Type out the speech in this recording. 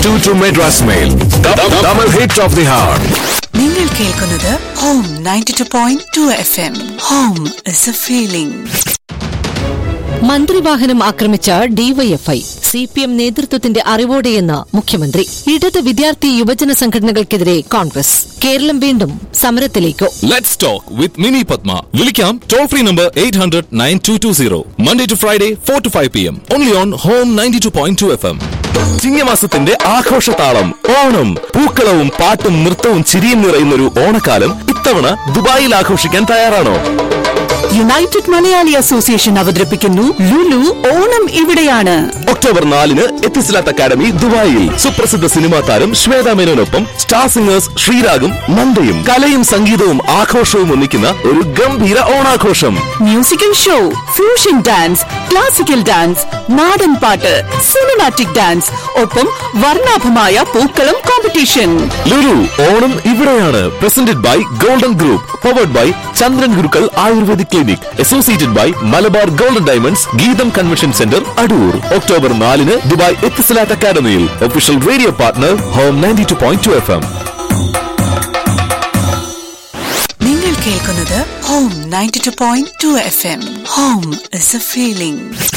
2 to Madras Mail. Tamil hit of the hour. നിങ്ങൾ കേൾക്കുന്നത് home ninety two point two F M home is a feeling മന്ത്രിവാഹനം ആക്രമിച്ച DYFI C P M നേതൃത്വത്തിന്റെ അറിവോടെയെന്ന് മുഖ്യമന്ത്രി ഇടത് വിദ്യാർത്ഥി യുവജന സംഘടനകൾക്കെതിരെ കോൺഗ്രസ് കേരളം വീണ്ടും സമരത്തിലേക്കോ Let's talk with Mini Padma. Vilikam toll free number 800 9220. Monday to Friday, 4 to 5 p.m. Only on Home 92.2 FM. ചിങ്ങമാസത്തിന്റെ ആഘോഷതാളം Onam പൂക്കളവും പാട്ടും നൃത്തവും ചിരിയും നിറയുന്ന ഒരു ഓണക്കാലം ഇത്തവണ ദുബായിൽ ആഘോഷിക്കാൻ തയ്യാറാണോ യുണൈറ്റഡ് മലയാളി അസോസിയേഷൻ അവതരിപ്പിക്കുന്നു ലുലു ഓണം ഇവിടെയാണ് ഒക്ടോബർ നാലിന് എത്തിസിലാത്ത് അക്കാദമി ദുബായിൽ സുപ്രസിദ്ധ സിനിമാ താരം ശ്വേത മേനോനൊപ്പം സ്റ്റാർ സിംഗേഴ്സ് ശ്രീരാഗും നന്ദയും കലയും സംഗീതവും ആഘോഷവും ഒന്നിക്കുന്ന ഒരു ഗംഭീര ഓണാഘോഷം musical show fusion dance classical dance നാടൻ പാട്ട് സിനിമാറ്റിക് ഡാൻസ് ഒപ്പം വർണ്ണാഭമായ പൂക്കളം കോമ്പറ്റീഷൻ ലുലു ഓണം ഇവിടെയാണ് presented by golden group powered by Chandran Gurukkal ayurvedic clinic associated by Malabar golden diamonds Geetham convention centre Adoor October നാലിന് ദുബായ് എത്തിസലാത്ത് അക്കാദമിയിൽ official radio partner home ninety two point two F M നിങ്ങൾ കേൾക്കുന്നത് home ninety two point two F M home is a feeling